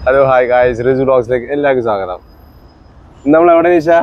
hello hi guys Risu ബ്ലോഗ്സിലേക്ക് എല്ലാവർക്കും സ്വാഗതം ഇന്ന് നമ്മൾ എവിടെ നിശ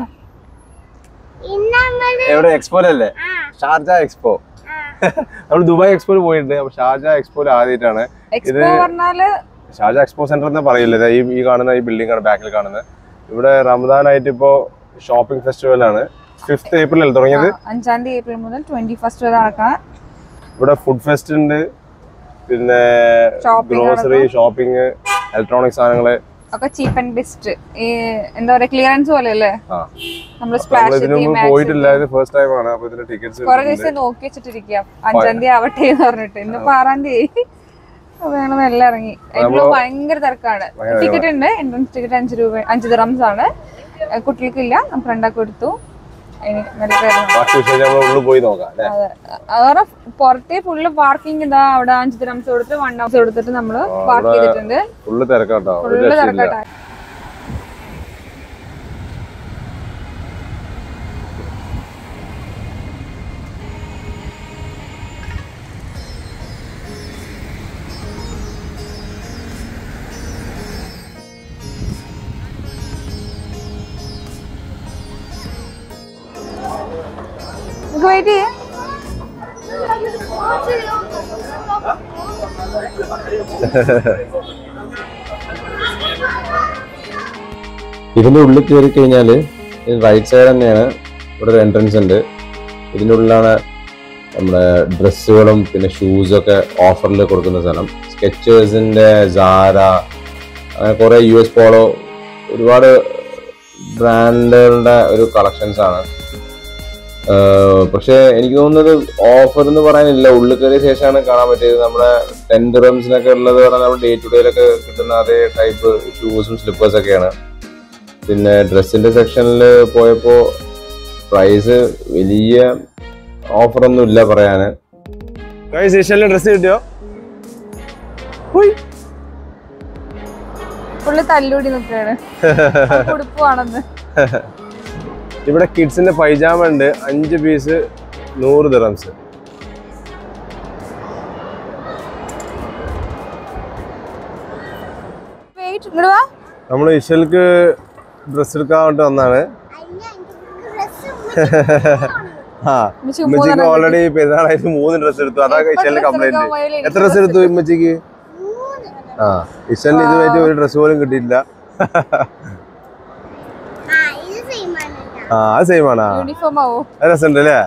എവിടെ എക്സ്പോലല്ലേ ഷാർജ എക്സ്പോ നമ്മൾ ദുബായ് എക്സ്പോയിൽ പോയിട്ടുണ്ട് അപ്പൊ ഷാർജ എക്സ്പോയിൽ ആദ്യമായിട്ടാണ് എക്സ്പോ പറഞ്ഞാല് ഷാർജ എക്സ്പോ സെന്റർ എന്ന് പറയില്ല ദേ ഈ ഈ കാണുന്ന ഈ ബിൽഡിംഗ് ആണ് ബാക്കിൽ കാണുന്നത് ഇവിടെ റമദാനായിട്ട് ഇപ്പോ ഷോപ്പിംഗ് ഫെസ്റ്റിവൽ ആണ് ഫിഫ്ത്ത് ഏപ്രിലല്ലേ തുടങ്ങിയത് അഞ്ചാം തീയതി ഏപ്രിൽ മുതൽ ട്വന്റി ഫസ്റ്റ് വരെ നടക്കാൻ ഇവിടെ ഫുഡ് ഫെസ്റ്റ് ഉണ്ട് പിന്നെ Shopping ഗ്രോസറി ഷോപ്പിംഗ് ഇലക്ട്രോണിക് സാധനങ്ങള് ഒക്കെ ചീപ്പ് ആൻഡ് ബെസ്റ്റ് ഈ എന്താ പറയാ ക്ലിയറൻസ് പോലെ അല്ലേ ആ നമ്മള് നമ്മൾ സ്പ്ലാഷ് ഇതിനു മുമ്പ് പോയിട്ടില്ല ഇത് ഫസ്റ്റ് ടൈം ആണ് അപ്പൊ ഇതിന്റെ ടിക്കറ്റ്സ് കുറെ ദിവസം നോക്കി വെച്ചിട്ടിരിക്കാം അഞ്ചാം തീയതി ആവട്ടെ എന്ന് പറഞ്ഞിട്ട് ഇന്നിപ്പോ ആറാം തീയതി അപ്പൊ ഞങ്ങൾ മെല്ലെ ഇറങ്ങി എപ്പോഴും ഭയങ്കര തിരക്കാണ് ടിക്കറ്റ് ഉണ്ട് എൻട്രൻസ് ടിക്കറ്റ് അഞ്ച് രൂപ അഞ്ച് ദിറംസ് ആണ് ഏഹ് കുട്ടികൾക്കില്ല നമുക്ക് രണ്ടാക്കി എടുത്തു ഇനി മെല്ലെ കയറണം ബാക്കി വിഷയം നമ്മൾ ഉള്ളിൽ പോയി നോക്കാം അല്ലേ അതെ അതുപോലെ പുറത്തെ ഫുള്ള് പാർക്കിംഗ് ഇതാ അവിടെ അഞ്ച് ദിറംസ് കൊടുത്ത് വൺ ഹൗസ് കൊടുത്തിട്ട് നമ്മള് പാർക്ക് ചെയ്തിട്ടുണ്ട് ഫുള്ള് തിരക്കാട്ടോ ഒരു ഫുള്ള് രക്ഷയില്ല തിരക്കാട്ടാ നമുക്ക് വെയിറ്റ് ചെയ്യാം ഇതിന്റെ ഉള്ളിൽ കയറി കഴിഞ്ഞാൽ റൈറ്റ് സൈഡ് തന്നെയാണ് ഇവിടെ ഒരു എൻട്രൻസ് ഉണ്ട് ഇതിന്റെ ഉള്ളിലാണ് നമ്മുടെ ഡ്രസ്സുകളും പിന്നെ ഷൂസും ഒക്കെ ഓഫറിൽ കൊടുക്കുന്ന സ്ഥലം സ്കെച്ചേഴ്സിന്റെ സാര അങ്ങനെ കുറെ യു എസ് പോളോ ഒരുപാട് ബ്രാൻഡുകളുടെ ഒരു കളക്ഷൻസ് ആണ് ആഹ് പക്ഷേ എനിക്ക് തോന്നുന്നത് ഓഫർ എന്ന് പറയാനില്ല ഉള്ളിൽ കയറിയ ശേഷമാണ് കാണാൻ പറ്റിയത് നമ്മുടെ ടെൻ ഡ്രംസിനൊക്കെ ഉള്ളത് പറഞ്ഞാൽ നമ്മുടെ ഡേ ടു ഡേയിലൊക്കെ കിട്ടുന്ന അതേ ടൈപ്പ് ഷൂസും സ്ലിപ്പേഴ്സ് ഒക്കെയാണ് പിന്നെ ഡ്രസ്സിന്റെ സെക്ഷനിൽ പോയപ്പോൾ പ്രൈസ് വലിയ ഓഫറൊന്നും ഇല്ല പറയാന് ഗൈസ് ഇഷലിന് ഡ്രസ് കിട്ടിയോ ഫുള്ള് തല്ലൂടി നിൽക്കുകയാണ് ഉടുപ്പാണെന്ന് ഇവിടെ കിഡ്സിന്റെ പൈജാമ ഉണ്ട് അഞ്ച് പീസ് നൂറ് ദിറംസ് വെയിറ്റ് ഇങ്ങോട്ട് വാ നമ്മൾ ഇഷൽക്ക് ഡ്രസ് എടുക്കാൻ വേണ്ടി വന്നാണ് ആ ഉമ്മച്ചി ഉമ്മച്ചിക്ക് ഓൾറെഡി പെരുന്നാളായിട്ട് മൂന്ന് ഡ്രസ് എടുത്തു അതാ ഇഷലിന് കംപ്ലൈന്റ് എത്ര ഡ്രസ് എടുത്തു ഉമ്മച്ചിക്ക് ആ ഇഷലിന് ഇതുവരെയായിട്ട് ഒരു ഡ്രസ് പോലും കിട്ടിയില്ല ആ അത് സെയിം ആണ് യൂണിഫോം ആവോ രസമുണ്ട് അല്ലേ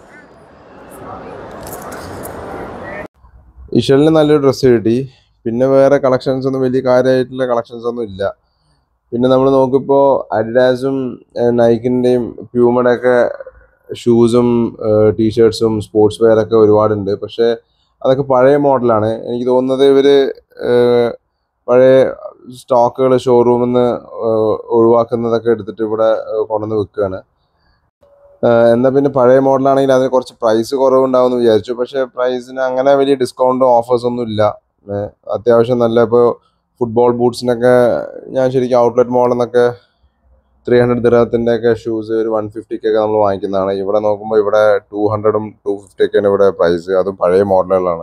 ഇഷലിന് നല്ലൊരു ഡ്രസ്സ് കിട്ടി പിന്നെ വേറെ കളക്ഷൻസ് ഒന്നും വലിയ കാര്യമായിട്ടുള്ള കളക്ഷൻസ് ഒന്നും ഇല്ല പിന്നെ നമ്മൾ നോക്കിയപ്പോൾ അഡിഡാസും നൈക്കിൻ്റെയും പ്യൂമയുടെ ഒക്കെ ഷൂസും ടീഷർട്സും സ്പോർട്സ് വെയർ ഒക്കെ ഒരുപാടുണ്ട് പക്ഷേ അതൊക്കെ പഴയ മോഡലാണ് എനിക്ക് തോന്നുന്നത് ഇവർ പഴയ സ്റ്റോക്കുകൾ ഷോറൂമിൽ നിന്ന് ഒഴിവാക്കുന്നതൊക്കെ എടുത്തിട്ട് ഇവിടെ ഏഹ്, കൊണ്ടുവന്ന് വിൽക്കുകയാണ് എന്നാൽ പിന്നെ പഴയ മോഡലാണെങ്കിൽ അതിന് കുറച്ച് പ്രൈസ് കുറവുണ്ടാവും എന്ന് വിചാരിച്ചു പക്ഷേ പ്രൈസിന് അങ്ങനെ വലിയ ഡിസ്കൗണ്ടും ഓഫേഴ്സ് ഒന്നും ഇല്ല ഏഹ് അത്യാവശ്യം നല്ല ഇപ്പോൾ ഫുട്ബോൾ ബൂട്ട്സിനൊക്കെ ഞാൻ ശരിക്കും ഔട്ട്ലെറ്റ് മോളിൽ നിന്നൊക്കെ ത്രീ ഹൺഡ്രഡ് ദിറത്തിൻ്റെ ഒക്കെ ഷൂസ് ഒരു വൺ ഫിഫ്റ്റിക്കൊക്കെ നമ്മൾ വാങ്ങിക്കുന്നതാണ് ഇവിടെ നോക്കുമ്പോൾ ഇവിടെ ടു ഹൺഡ്രഡും ടു ഫിഫ്റ്റിയൊക്കെയാണ് ഇവിടെ പ്രൈസ് അതും പഴയ മോഡലുകളാണ്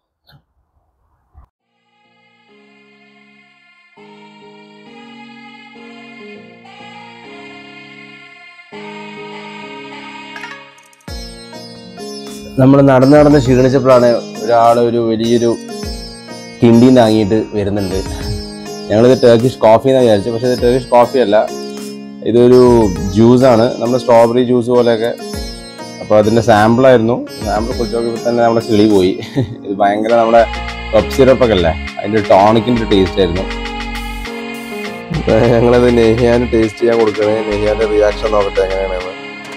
നമ്മൾ നടന്ന് നടന്ന് ക്ഷീണിച്ചപ്പോഴാണ് ഒരാൾ ഒരു വലിയൊരു കിണ്ടി താങ്ങിയിട്ട് വരുന്നുണ്ട് ഞങ്ങളിത് ടർക്കിഷ് കോഫി എന്നാണ് വിചാരിച്ചത് പക്ഷേ ഇത് ടർക്കിഷ് കോഫി അല്ല ഇതൊരു ജ്യൂസാണ് നമ്മുടെ സ്ട്രോബെറി ജ്യൂസ് പോലെയൊക്കെ അപ്പോൾ അതിൻ്റെ സാമ്പിളായിരുന്നു സാമ്പിൾ കുടിച്ച് നോക്കിയപ്പോൾ തന്നെ നമ്മുടെ കിളി പോയി ഇത് ഭയങ്കര നമ്മുടെ കപ്പ് സിറപ്പൊക്കെ അല്ലേ അതിൻ്റെ ടോണിക്കിൻ്റെ ടേസ്റ്റ് ആയിരുന്നു ഞങ്ങളത് നെഹിയാന് ടേസ്റ്റ് ചെയ്യാൻ കൊടുക്കണേ നെഹിയാന്റെ റിയാക്ഷൻ നോക്കട്ടെ എങ്ങനെയാണെന്ന്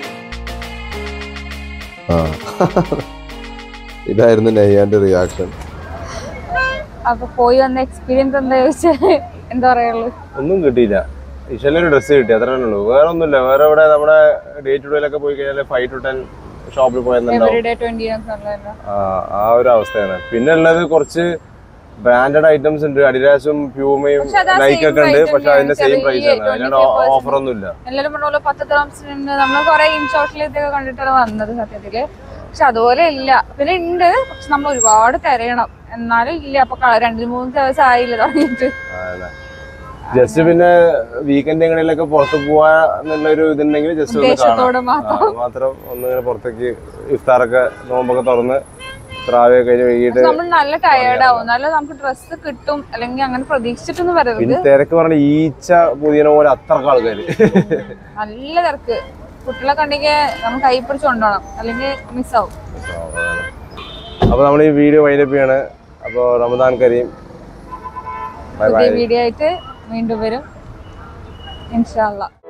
ആ ഇതായിരുന്നു നെഹിയാന്റെ റിയാക്ഷൻ അപ്പൊ പോയി വന്ന എക്സ്പീരിയൻസ് എന്താ ചോദിച്ചാല് എന്താ പറയുള്ളൂ ഒന്നും കിട്ടിയില്ല ഇഷലിന് ഡ്രസ്സ് കിട്ടി അത്ര ഉള്ളൂ വേറെ ഒന്നുമില്ല വേറെ ഇവിടെ നമ്മുടെ ഡേ ടു ഡേയിലൊക്കെ പോയി കഴിഞ്ഞാൽ ഫൈവ് ടു ടെൻ ഷോപ്പിൽ പോയെന്നുണ്ടാവും എവറിഡേ ട്വന്റി ഉള്ളതല്ലോ ആ ആ ഒരു അവസ്ഥയാണ് പിന്നെ ഉള്ളത് കുറച്ച് ബ്രാൻഡഡ് ഐറ്റംസ് ഉണ്ട് അഡിഡാസും പ്യൂമയും പക്ഷെ അതാ നൈക്ക് ഒക്കെ same ഉണ്ട് rate പക്ഷെ അതിന്റെ സെയിം ചെറിയ പ്രൈസ് ആണ് അതിനാണ് 25% ഓഫർ ഒന്നും ഇല്ല എല്ലാരും പറഞ്ഞ പോലെ പത്ത് ദ്രാംസിനുണ്ട് നമ്മൾ കുറെ ഇൻഷോട്ടിൽ ഇതൊക്കെ കണ്ടിട്ടാണ് വന്നത് സത്യത്തില് പക്ഷെ അതുപോലെ ഇല്ല പിന്നെ ഉണ്ട് പക്ഷെ നമ്മൾ ഒരുപാട് തിരയണം എന്നാലും ഇല്ല അപ്പൊ ക- രണ്ട് മൂന്ന് ദിവസം ആയില്ല തുടങ്ങിയിട്ട് ജസ്റ്റ് പിന്നെ വീക്കെൻഡ് എങ്ങനെയൊക്കെ പുറത്ത് പോവാ എന്നുള്ള ഒരു ഇതുണ്ടെങ്കിൽ ജസ്റ്റ് ഒന്ന് കാണാം ഉദ്ദേശത്തോടെ മാത്രം ആ, മാത്രം ഒന്ന് ഇങ്ങനെ പുറത്തേക്ക് ഇഫ്താറൊക്കെ നോമ്പൊക്കെ തുറന്ന് ത്രാവൊക്കെ കഴിഞ്ഞ് വൈകിട്ട് നമ്മൾ നല്ല ടയേർഡ് ആവും നല്ല നമുക്ക് ഡ്രസ്സ് കിട്ടും അല്ലെങ്കിൽ അങ്ങനെ പ്രതീക്ഷിച്ചിട്ടൊന്നും വരരുത് പിന്നെ തിരക്ക് പറഞ്ഞ ഈച്ച പുതിയനെ പോലെ അത്രക്ക് ആൾക്കാര് നല്ല തിരക്ക് കുട്ടികളെ കണ്ടെങ്കിൽ നമുക്ക് കൈ പിടിച്ച് കൊണ്ടുപോകണം അല്ലെങ്കിൽ മിസ്സാവും അപ്പൊ നമ്മൾ ഈ വീഡിയോ വൈൻഡപ്പ് ചെയ്യാണ് അപ്പോൾ റമദാൻ കരീം ബൈ ബൈ പുതിയ വീഡിയോ ആയിട്ട് വീണ്ടും വരും ഇൻഷാല്ല